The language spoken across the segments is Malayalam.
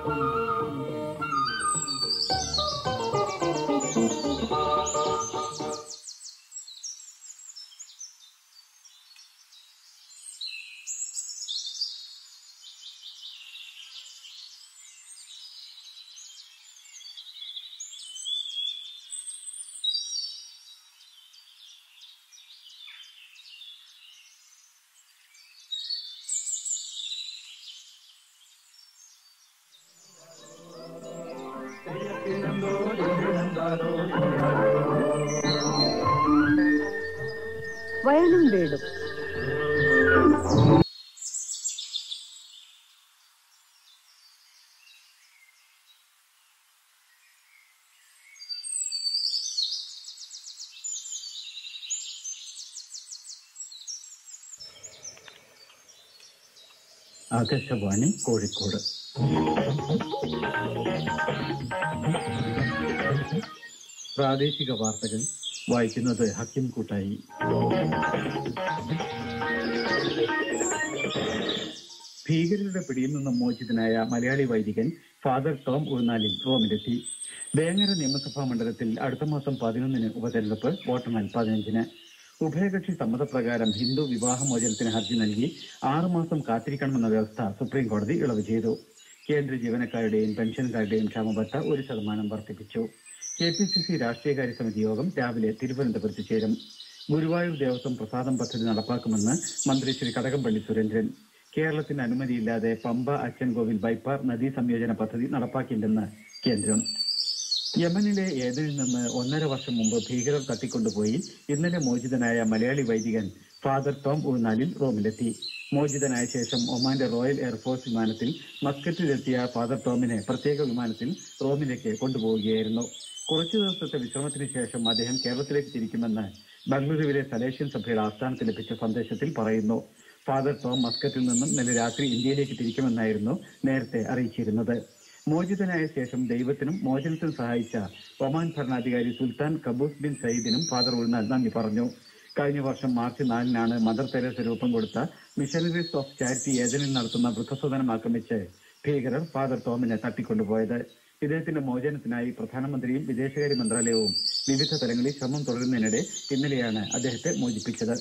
വയലും വീടും ആകാശവാണി കോഴിക്കോട് പ്രാദേശിക വാർത്തകൾ വായിക്കുന്നത് ഹക്കിം കൂട്ടായി ഭീകരരുടെ പിടിയിൽ നിന്നും മോചിതനായ മലയാളി വൈദികൻ ഫാദർ ടോം ഉഴുന്നാലിൽ റോമിലെത്തി വേങ്ങര നിയമസഭാ മണ്ഡലത്തിൽ അടുത്ത മാസം പതിനൊന്നിന് ഉപതെരഞ്ഞെടുപ്പ് വോട്ടെണ്ണൽ പതിനഞ്ചിന് ഉഭയകക്ഷി സമ്മതപ്രകാരം ഹിന്ദു വിവാഹമോചനത്തിന് ഹർജി നൽകി ആറുമാസം കാത്തിരിക്കണമെന്ന വ്യവസ്ഥ സുപ്രീം കോടതി ഇളവ് ചെയ്തു കേന്ദ്ര ജീവനക്കാരുടെയും പെൻഷൻകാരുടെയും ക്ഷാമബത്ത ഒരു ശതമാനം വർദ്ധിപ്പിച്ചു കെ പി സി സി രാഷ്ട്രീയകാര്യ സമിതി യോഗം രാവിലെ തിരുവനന്തപുരത്ത് ചേരും ഗുരുവായൂർ ദേവസ്വം പ്രസാദം പദ്ധതി നടപ്പാക്കുമെന്ന് മന്ത്രി ശ്രീ കടകംപള്ളി സുരേന്ദ്രൻ കേരളത്തിന് അനുമതിയില്ലാതെ പമ്പ അച്ചൻകോവിൽ ബൈപ്പാർ നദീ സംയോജന പദ്ധതി നടപ്പാക്കില്ലെന്ന് കേന്ദ്രം യമനിലെ ഏതനിൽ നിന്ന് ഒന്നര വർഷം മുമ്പ് ഭീകരർ തട്ടിക്കൊണ്ടുപോയി ഇന്നലെ മോചിതനായ മലയാളി വൈദികൻ ഫാദർ ടോം ഉഴുന്നാലിൽ റോമിലെത്തി മോചിതനായ ശേഷം ഒമാന്റെ റോയൽ എയർഫോഴ്സ് വിമാനത്തിൽ മസ്കറ്റിലെത്തിയ ഫാദർ ടോമിനെ പ്രത്യേക വിമാനത്തിൽ റോമിലേക്ക് കൊണ്ടുപോവുകയായിരുന്നു കുറച്ചു ദിവസത്തെ വിശ്രമത്തിന് ശേഷം അദ്ദേഹം കേരളത്തിലേക്ക് തിരിക്കുമെന്ന് ബംഗളൂരുവിലെ സലേഷ്യൻ സഭയുടെ ആസ്ഥാനത്ത് ലഭിച്ച സന്ദേശത്തിൽ പറയുന്നു ഫാദർ ടോം മസ്കറ്റിൽ നിന്നും ഇന്നലെ രാത്രി ഇന്ത്യയിലേക്ക് തിരിക്കുമെന്നായിരുന്നു നേരത്തെ അറിയിച്ചിരുന്നത് മോചിതനായ ശേഷം ദൈവത്തിനും മോചനത്തിനും സഹായിച്ച ഒമാൻ ഭരണാധികാരി സുൽത്താൻ കബൂസ് ബിൻ സയ്യിദിനും ഫാദർ ഉൾനാൽ നന്ദി പറഞ്ഞു കഴിഞ്ഞ വർഷം മാർച്ച് നാലിനാണ് മദർ തെരേസ രൂപം കൊടുത്ത മിഷണറീസ് ഓഫ് ചാരിറ്റി ഏജനിൽ നടത്തുന്ന വൃദ്ധസദനം ആക്രമിച്ച് ഭീകരർ ഫാദർ ടോമിനെ തട്ടിക്കൊണ്ടുപോയത് ഇദ്ദേഹത്തിന്റെ മോചനത്തിനായി പ്രധാനമന്ത്രിയും വിദേശകാര്യ മന്ത്രാലയവും വിവിധ തലങ്ങളിൽ ശ്രമം തുടരുന്നതിനിടെ ഇന്നലെയാണ് അദ്ദേഹത്തെ മോചിപ്പിച്ചത്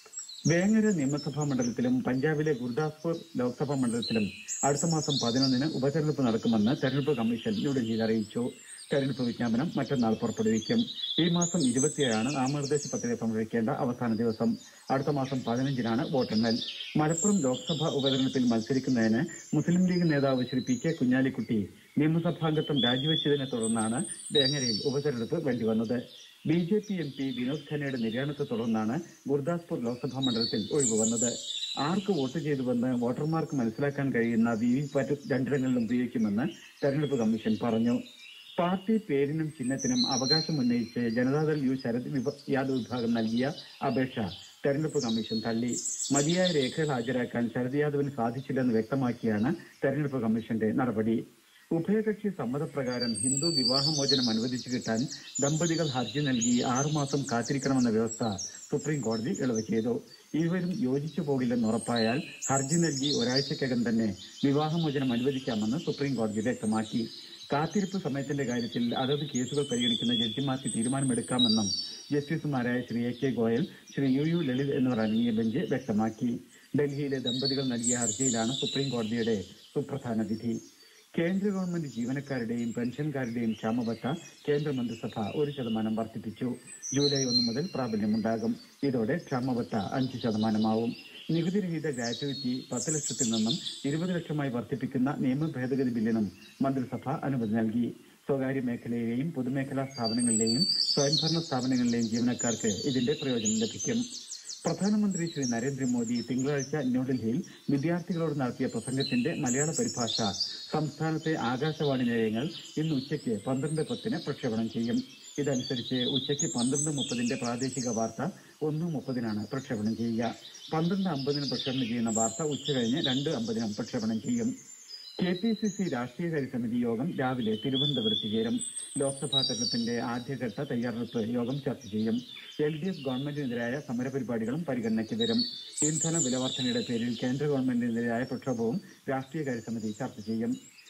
വേങ്ങര നിയമസഭാ മണ്ഡലത്തിലും പഞ്ചാബിലെ ഗുർദാസ്പൂർ ലോക്സഭാ മണ്ഡലത്തിലും അടുത്ത മാസം പതിനൊന്നിന് ഉപതെരഞ്ഞെടുപ്പ് നടക്കുമെന്ന് തെരഞ്ഞെടുപ്പ് കമ്മീഷൻ ന്യൂഡൽഹിയിൽ അറിയിച്ചു തെരഞ്ഞെടുപ്പ് വിജ്ഞാപനം മറ്റന്നാൾ പുറപ്പെടുവിക്കും ഈ മാസം ഇരുപത്തിയേഴാണ് നാമനിർദ്ദേശ പത്രിക സമർപ്പിക്കേണ്ട അവസാന ദിവസം അടുത്ത മാസം പതിനഞ്ചിനാണ് വോട്ടെണ്ണൽ മലപ്പുറം ലോക്സഭാ ഉപതെരഞ്ഞെടുപ്പിൽ മത്സരിക്കുന്നതിന് മുസ്ലിം ലീഗ് നേതാവ് ശ്രീ പി കെ കുഞ്ഞാലിക്കുട്ടി നിയമസഭാംഗത്വം രാജിവെച്ചതിനെ തുടർന്നാണ് വേങ്ങരയിൽ ഉപതെരഞ്ഞെടുപ്പ് വേണ്ടിവന്നത് B J P M P Vinod ഖന്നയുടെ നിര്യാണത്തെ തുടർന്നാണ് ഗുർദാസ്പൂർ ലോക്സഭാ മണ്ഡലത്തിൽ ഒഴിവ് വന്നത് ആർക്ക് വോട്ട് ചെയ്തുവെന്ന് വോട്ടർമാർക്ക് മനസ്സിലാക്കാൻ കഴിയുന്ന വി വി പാറ്റ് രണ്ടിടങ്ങളിലും ഉപയോഗിക്കുമെന്ന് തെരഞ്ഞെടുപ്പ് കമ്മീഷൻ പറഞ്ഞു പാർട്ടി പേരിനും ചിഹ്നത്തിനും അവകാശം ഉന്നയിച്ച് ജനതാദൾ യു ശരത് വിഭ- യാദവ് വിഭാഗം നൽകിയ അപേക്ഷ തെരഞ്ഞെടുപ്പ് കമ്മീഷൻ തള്ളി മതിയായ രേഖകൾ ഹാജരാക്കാൻ ശരത് യാദവിന് സാധിച്ചില്ലെന്ന് വ്യക്തമാക്കിയാണ് തെരഞ്ഞെടുപ്പ് കമ്മീഷന്റെ നടപടി ഉഭയകക്ഷി സമ്മതപ്രകാരം ഹിന്ദു വിവാഹമോചനം അനുവദിച്ചു കിട്ടാൻ ദമ്പതികൾ ഹർജി നൽകി ആറുമാസം കാത്തിരിക്കണമെന്ന വ്യവസ്ഥ സുപ്രീം കോടതി ഇളവ് ചെയ്തു ഇരുവരും യോജിച്ചു പോകില്ലെന്ന് ഉറപ്പായാൽ ഹർജി നൽകി ഒരാഴ്ചക്കകം തന്നെ വിവാഹമോചനം അനുവദിക്കാമെന്ന് സുപ്രീം കോടതി വ്യക്തമാക്കി കാത്തിരിപ്പ് സമയത്തിന്റെ കാര്യത്തിൽ അതത് കേസുകൾ പരിഗണിക്കുന്ന ജഡ്ജിമാർക്ക് തീരുമാനമെടുക്കാമെന്നും ജസ്റ്റിസുമാരായ Shri A K Goel Shri U U Lalit എന്നിവർ അടങ്ങിയ ബെഞ്ച് വ്യക്തമാക്കി ഡൽഹിയിലെ ദമ്പതികൾ നൽകിയ ഹർജിയിലാണ് സുപ്രീം കോടതിയുടെ സുപ്രധാന വിധി കേന്ദ്ര ഗവൺമെന്റ് ജീവനക്കാരുടെയും പെൻഷൻകാരുടെയും ക്ഷാമബത്ത കേന്ദ്ര മന്ത്രിസഭ ഒരു ശതമാനം വർദ്ധിപ്പിച്ചു ജൂലൈ ഒന്ന് മുതൽ പ്രാബല്യമുണ്ടാകും ഇതോടെ ക്ഷാമബത്ത അഞ്ച് ശതമാനമാവും നികുതിരഹിത ഗ്രാറ്റുവിറ്റി പത്ത് ലക്ഷത്തിൽ നിന്നും ഇരുപത് ലക്ഷമായി വർദ്ധിപ്പിക്കുന്ന നിയമ ഭേദഗതി ബില്ലിനും മന്ത്രിസഭ അനുമതി നൽകി സ്വകാര്യ മേഖലയിലെയും പൊതുമേഖലാ സ്ഥാപനങ്ങളിലെയും സ്വയംഭരണ സ്ഥാപനങ്ങളിലെയും ജീവനക്കാർക്ക് ഇതിന്റെ പ്രയോജനം ലഭിക്കും പ്രധാനമന്ത്രി ശ്രീ നരേന്ദ്രമോദി തിങ്കളാഴ്ച ന്യൂഡൽഹിയിൽ വിദ്യാർത്ഥികളോട് നടത്തിയ പ്രസംഗത്തിന്റെ മലയാള പരിഭാഷ സംസ്ഥാനത്തെ ആകാശവാണി നിലയങ്ങൾ ഇന്ന് ഉച്ചയ്ക്ക് പന്ത്രണ്ട് പത്തിന് പ്രക്ഷേപണം ചെയ്യും ഇതനുസരിച്ച് ഉച്ചയ്ക്ക് പന്ത്രണ്ട് മുപ്പതിന്റെ പ്രാദേശിക വാർത്ത ഒന്ന് മുപ്പതിനാണ് പ്രക്ഷേപണം ചെയ്യുക പന്ത്രണ്ട് അമ്പതിന് പ്രക്ഷേപണം ചെയ്യുന്ന വാർത്ത ഉച്ചകഴിഞ്ഞ് രണ്ട് അമ്പതിനും പ്രക്ഷേപണം ചെയ്യും കെ പി സി സി രാഷ്ട്രീയകാര്യ സമിതി യോഗം രാവിലെ തിരുവനന്തപുരത്ത് ചേരും ലോക്സഭാ തെരഞ്ഞെടുപ്പിന്റെ ആദ്യഘട്ട തയ്യാറെടുപ്പ് യോഗം ചർച്ച ചെയ്യും എൽ ഡി എഫ് ഗവൺമെന്റിനെതിരായ സമരപരിപാടികളും പരിഗണനയ്ക്ക് വരും ഇന്ധന വിലവർദ്ധനയുടെ പേരിൽ കേന്ദ്ര ഗവൺമെന്റിനെതിരായ പ്രക്ഷോഭവും രാഷ്ട്രീയകാര്യ സമിതി ചർച്ച ചെയ്യും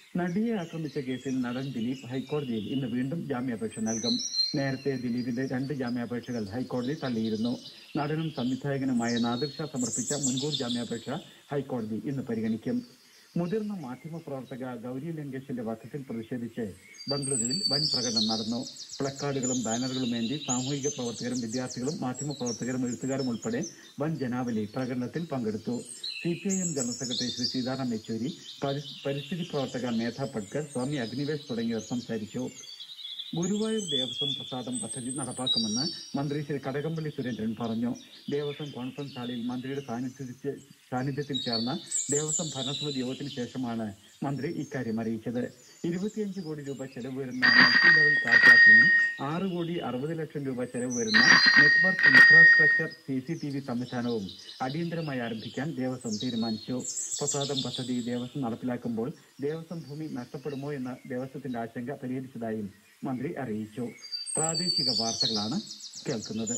നടിയെ ആക്രമിച്ച കേസിൽ നടൻ ദിലീപ് ഹൈക്കോടതിയിൽ ഇന്ന് വീണ്ടും ജാമ്യാപേക്ഷ നൽകും നേരത്തെ ദിലീപിന്റെ രണ്ട് ജാമ്യാപേക്ഷകൾ ഹൈക്കോടതി തള്ളിയിരുന്നു നടനും സംവിധായകനുമായ നാദിർ ഷാ സമർപ്പിച്ച മുൻകൂർ ജാമ്യാപേക്ഷ ഹൈക്കോടതി ഇന്ന് പരിഗണിക്കും മുതിർന്ന മാധ്യമപ്രവർത്തക ഗൗരി ലങ്കേഷിന്റെ വധത്തിൽ പ്രതിഷേധിച്ച് ബംഗളൂരുവിൽ വൻ പ്രകടനം നടന്നു പ്ലക്കാർഡുകളും ബാനറുകളും ഏന്തി സാമൂഹിക പ്രവർത്തകരും വിദ്യാർത്ഥികളും മാധ്യമപ്രവർത്തകരും എഴുത്തുകാരും ഉൾപ്പെടെ വൻ ജനാവലി പ്രകടനത്തിൽ പങ്കെടുത്തു C P I M general secretary Shri Sitaram Yechury പരി- പരിസ്ഥിതി പ്രവർത്തക മേധ പട്കർ സ്വാമി അഗ്നിവേശ് തുടങ്ങിയവർ സംസാരിച്ചു ഗുരുവായൂർ ദേവസ്വം പ്രസാദം പദ്ധതി നടപ്പാക്കുമെന്ന് മന്ത്രി ശ്രീ കടകംപള്ളി സുരേന്ദ്രൻ പറഞ്ഞു ദേവസ്വം കോൺഫറൻസ് ഹാളിൽ മന്ത്രിയുടെ സാന്നിധ്യത്തിൽ സാന്നിധ്യത്തിൽ ചേർന്ന ദേവസ്വം ഭരണസമിതി യോഗത്തിന് ശേഷമാണ് മന്ത്രി ഇക്കാര്യം അറിയിച്ചത് ഇരുപത്തിയഞ്ച് കോടി രൂപ ചെലവ് വരുന്ന മൾട്ടി ലെവൽ കാർ പാർക്കിങ്ങും ആറ് കോടി അറുപത് ലക്ഷം രൂപ ചെലവ് വരുന്ന network infrastructure C C T V സംവിധാനവും അടിയന്തരമായി ആരംഭിക്കാൻ ദേവസ്വം തീരുമാനിച്ചു പ്രസാദം പദ്ധതി ദേവസ്വം നടപ്പിലാക്കുമ്പോൾ ദേവസ്വം ഭൂമി നഷ്ടപ്പെടുമോ എന്ന ദേവസ്വത്തിന്റെ ആശങ്ക പരിഹരിച്ചതായും മന്ത്രി അറിയിച്ചു പ്രാദേശിക വാർത്തകളാണ് കേൾക്കുന്നത്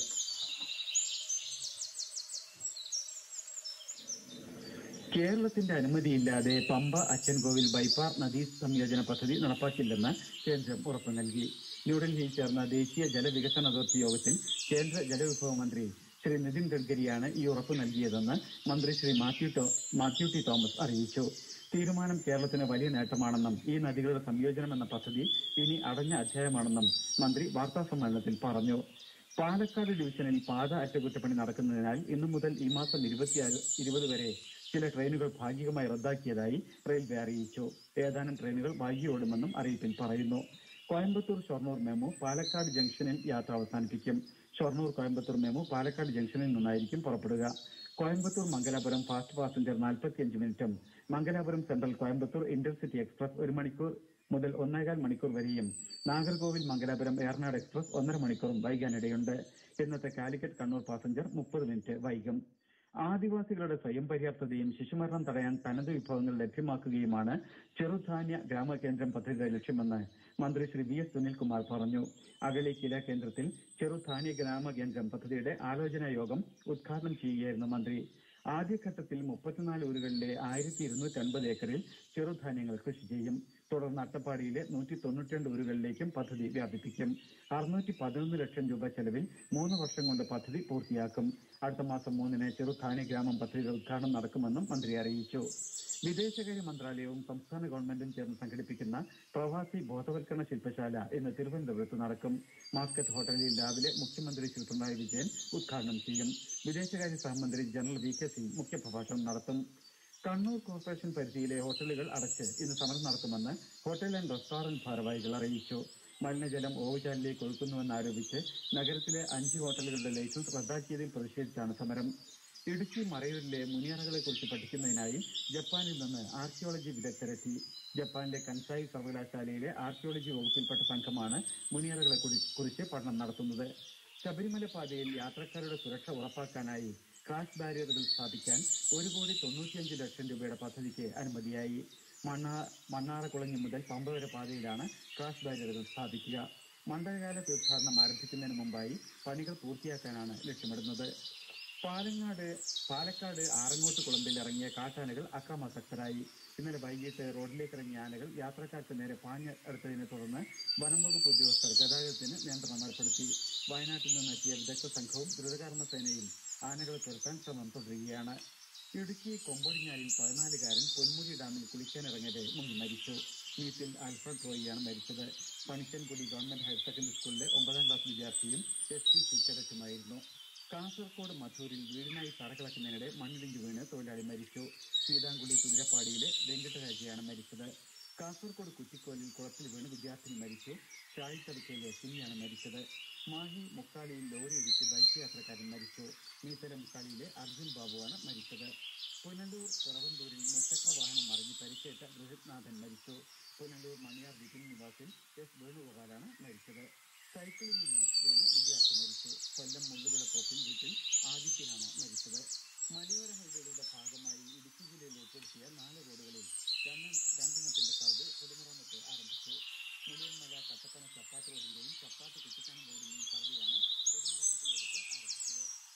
കേരളത്തിന്റെ അനുമതിയില്ലാതെ പമ്പ അച്ചൻകോവിൽ ബൈപ്പാർ നദീ സംയോജന പദ്ധതി നടപ്പാക്കില്ലെന്ന് കേന്ദ്രം ഉറപ്പു നൽകി ന്യൂഡൽഹിയിൽ ചേർന്ന ദേശീയ ജലവികസന അതോറിറ്റി യോഗത്തിൽ കേന്ദ്ര ജലവിഭവ മന്ത്രി ശ്രീ നിതിൻ ഗഡ്കരിയാണ് ഈ ഉറപ്പ് നൽകിയതെന്ന് മന്ത്രി ശ്രീ മാത്യു ടോ- മാത്യു ടി തോമസ് അറിയിച്ചു തീരുമാനം കേരളത്തിന് വലിയ നേട്ടമാണെന്നും ഈ നദികളുടെ സംയോജനം എന്ന പദ്ധതി ഇനി അടഞ്ഞ അധ്യായമാണെന്നും മന്ത്രി വാർത്താസമ്മേളനത്തിൽ പറഞ്ഞു പാലക്കാട് ഡിവിഷനിൽ പാത അറ്റകുറ്റപ്പണി നടക്കുന്നതിനാൽ ഇന്നു മുതൽ ഈ മാസം ഇരുപത്തിയാറ് ഇരുപത് വരെ ചില ട്രെയിനുകൾ ഭാഗികമായി റദ്ദാക്കിയതായി റെയിൽവേ അറിയിച്ചു ഏതാനും ട്രെയിനുകൾ വൈകി ഓടുമെന്നും അറിയിപ്പിൽ പറയുന്നു കോയമ്പത്തൂർ ഷൊർണൂർ മെമു പാലക്കാട് ജംഗ്ഷനിൽ യാത്ര അവസാനിപ്പിക്കും ഷൊർണൂർ കോയമ്പത്തൂർ മെമു പാലക്കാട് ജംഗ്ഷനിൽ നിന്നായിരിക്കും പുറപ്പെടുക കോയമ്പത്തൂർ മംഗലാപുരം ഫാസ്റ്റ് പാസഞ്ചർ 45 മിനിറ്റും Mangalapuram central Coimbatore intercity express ഒരു മണിക്കൂർ മുതൽ ഒന്നേകാൽ മണിക്കൂർ വരെയും നാഗർകോവിൽ മംഗലാപുരം ഏറനാട് എക്സ്പ്രസ് ഒന്നര മണിക്കൂറും വൈകാനിടയുണ്ട് ഇന്നത്തെ കാലിക്കറ്റ് കണ്ണൂർ പാസഞ്ചർ മുപ്പത് മിനിറ്റ് വൈകും ആദിവാസികളുടെ സ്വയം പര്യാപ്തതയും ശിശുമരണം തടയാൻ തനത് വിഭവങ്ങൾ ലഭ്യമാക്കുകയുമാണ് ചെറുധാന്യ ഗ്രാമകേന്ദ്രം പദ്ധതിയുടെ ലക്ഷ്യമെന്ന് മന്ത്രി ശ്രീ വി എസ് സുനിൽകുമാർ പറഞ്ഞു അഗളി കില കേന്ദ്രത്തിൽ ചെറുധാന്യ ഗ്രാമകേന്ദ്രം പദ്ധതിയുടെ ആലോചനാ യോഗം ഉദ്ഘാടനം ചെയ്യുകയായിരുന്നു മന്ത്രി ആദ്യഘട്ടത്തിൽ മുപ്പത്തിനാല് ഊരുകളിലെ ആയിരത്തി ഇരുന്നൂറ്റി അൻപത് ഏക്കറിൽ ചെറുധാന്യങ്ങൾ കൃഷി ചെയ്യും തുടർന്ന് അട്ടപ്പാടിയിലെ നൂറ്റി തൊണ്ണൂറ്റിരണ്ട് ഊരുകളിലേക്കും പദ്ധതി വ്യാപിപ്പിക്കും അറുന്നൂറ്റി പതിനൊന്ന് ലക്ഷം രൂപ ചെലവിൽ മൂന്ന് വർഷം കൊണ്ട് പദ്ധതി പൂർത്തിയാക്കും അടുത്ത മാസം മൂന്നിന് ചെറുധാന്യ ഗ്രാമം പദ്ധതിയുടെ ഉദ്ഘാടനം നടക്കുമെന്നും മന്ത്രി അറിയിച്ചു വിദേശകാര്യ മന്ത്രാലയവും സംസ്ഥാന ഗവൺമെന്റും ചേർന്ന് സംഘടിപ്പിക്കുന്ന പ്രവാസി ബോധവൽക്കരണ ശില്പശാല ഇന്ന് തിരുവനന്തപുരത്ത് നടക്കും മാസ്കറ്റ് ഹോട്ടലിൽ രാവിലെ മുഖ്യമന്ത്രി ശ്രീ പിണറായി വിജയൻ ഉദ്ഘാടനം ചെയ്യും വിദേശകാര്യ സഹമന്ത്രി ജനറൽ വി കെ സിംഗ് മുഖ്യപ്രഭാഷണം നടത്തും കണ്ണൂർ കോർപ്പറേഷൻ പരിധിയിലെ ഹോട്ടലുകൾ അടച്ച് ഇന്ന് സമരം നടത്തുമെന്ന് ഹോട്ടൽ ആൻഡ് റെസ്റ്റോറന്റ് ഭാരവാഹികൾ അറിയിച്ചു മലിനജലം ഓവുചാലിലേക്ക് ഒഴുക്കുന്നുവെന്നാരോപിച്ച് നഗരത്തിലെ അഞ്ച് ഹോട്ടലുകളുടെ ലൈസൻസ് റദ്ദാക്കിയതിൽ പ്രതിഷേധിച്ചാണ് സമരം ഇടുക്കി മറയൂരിലെ മുനിയറകളെ കുറിച്ച് പഠിക്കുന്നതിനായി ജപ്പാനിൽ നിന്ന് ആർക്കിയോളജി വിദഗ്ധരെത്തി ജപ്പാനിലെ കൻസായി സർവകലാശാലയിലെ ആർക്കിയോളജി വകുപ്പിൽപ്പെട്ട സംഘമാണ് മുനിയറകളെ കുറി- കുറിച്ച് പഠനം നടത്തുന്നത് ശബരിമല പാതയിൽ യാത്രക്കാരുടെ സുരക്ഷ ഉറപ്പാക്കാനായി ക്രാഷ് ബാരിയറുകൾ സ്ഥാപിക്കാൻ ഒരു കോടി തൊണ്ണൂറ്റിയഞ്ച് ലക്ഷം രൂപയുടെ പദ്ധതിക്ക് അനുമതിയായി മണ്ണാ മണ്ണാറക്കുളഞ്ഞി മുതൽ പമ്പ വരെ പാതയിലാണ് ക്രാഷ് ബാരിയറുകൾ സ്ഥാപിക്കുക മണ്ഡലകാല തീർത്ഥാടനം ആരംഭിക്കുന്നതിന് മുമ്പായി പണികൾ പൂർത്തിയാക്കാനാണ് ലക്ഷ്യമിടുന്നത് പാലങ്ങാട് പാലക്കാട് ആറങ്ങോട്ട് കുളമ്പിൽ ഇറങ്ങിയ കാട്ടാനകൾ അക്രമാസക്തരായി ഇന്നലെ വൈകിട്ട് റോഡിലേക്ക് ഇറങ്ങിയ ആനകൾ യാത്രക്കാർക്ക് നേരെ പാഞ്ഞ് എടുത്തതിനെ തുടർന്ന് വനംവകുപ്പ് ഉദ്യോഗസ്ഥർ ഗതാഗതത്തിന് നിയന്ത്രണം ഏർപ്പെടുത്തി വയനാട്ടിൽ നിന്നെത്തിയ വിദഗ്ധ സംഘവും ദ്രുതകർമ്മ സേനയും ആനകളെ തുരത്താൻ ശ്രമം തുടരുകയാണ് ഇടുക്കി കൊമ്പൊടിഞ്ഞാലിൽ പതിനാലുകാരൻ പൊന്മുടി ഡാമിൽ കുളിക്കാനിറങ്ങിയത് മുങ്ങി മരിച്ചു മീറ്റിൽ ആൽഫ്രഡ് റോയിയാണ് മരിച്ചത് പണിക്കൻകുടി ഗവൺമെന്റ് ഹയർ സെക്കൻഡറി സ്കൂളിലെ ഒമ്പതാം ക്ലാസ് വിദ്യാർത്ഥിയും എസ് പി സി കേഡറ്റുമായിരുന്നു കാസർഗോഡ് മധൂരിൽ വീടിനായി തറകിളക്കുന്നതിനിടെ മണ്ണിടിഞ്ഞു വീണ് തൊഴിലാളി മരിച്ചു സീതാങ്കുളി കുതിരപ്പാടിയിലെ വെങ്കട്ടരാജയാണ് മരിച്ചത് കാസർഗോഡ് കുറ്റിക്കോലിൽ കുളത്തിൽ വീണ് വിദ്യാർത്ഥിനി മരിച്ചു ഷായിത്തടുക്കയിലെ സിനിയാണ് മരിച്ചത് മാഹി മുക്കാലിയിൽ ലോറി ഇടിച്ച് ബൈക്ക് യാത്രക്കാരൻ മരിച്ചു മീത്തല മുക്കാലിയിലെ അർജുൻ ബാബുവാണ് മരിച്ചത് പുനലൂർ പിറവന്തൂരിൽ മുച്ചക്ര വാഹനം മറിഞ്ഞ് പരിക്കേറ്റ ബൃഹത്നാഥൻ മരിച്ചു പുനലൂർ മണിയാർ വിപിൻ നിവാസിൽ എസ് വേണുഗോപാലാണ് മരിച്ചത് സൈക്കിളിൽ നിന്ന് വീണ് വിദ്യാർത്ഥി മരിച്ചു കൊല്ലം മുള്ളുവിളത്തോപ്പിൽ വീട്ടിൽ ആദിത്യനാണ് മരിച്ചത് മലയോര ഹൈവേകളുടെ ഭാഗമായി ഇടുക്കി ജില്ലയിൽ ഉൾപ്പെടുത്തിയ നാല് റോഡുകളിൽ രണ്ടെ- രണ്ടെണ്ണത്തിന്റെ സർവേ പൊതുമരാമത്ത് ആരംഭിച്ചു മുളിയൻമല കട്ടപ്പന ചപ്പാത്ത് റോഡിന്റെയും ചപ്പാത്ത് കുട്ടിക്കാനം റോഡിന്റെയും സർവേയാണ് പൊതുമരാമത്ത് വകുപ്പ് ആരംഭിച്ചത്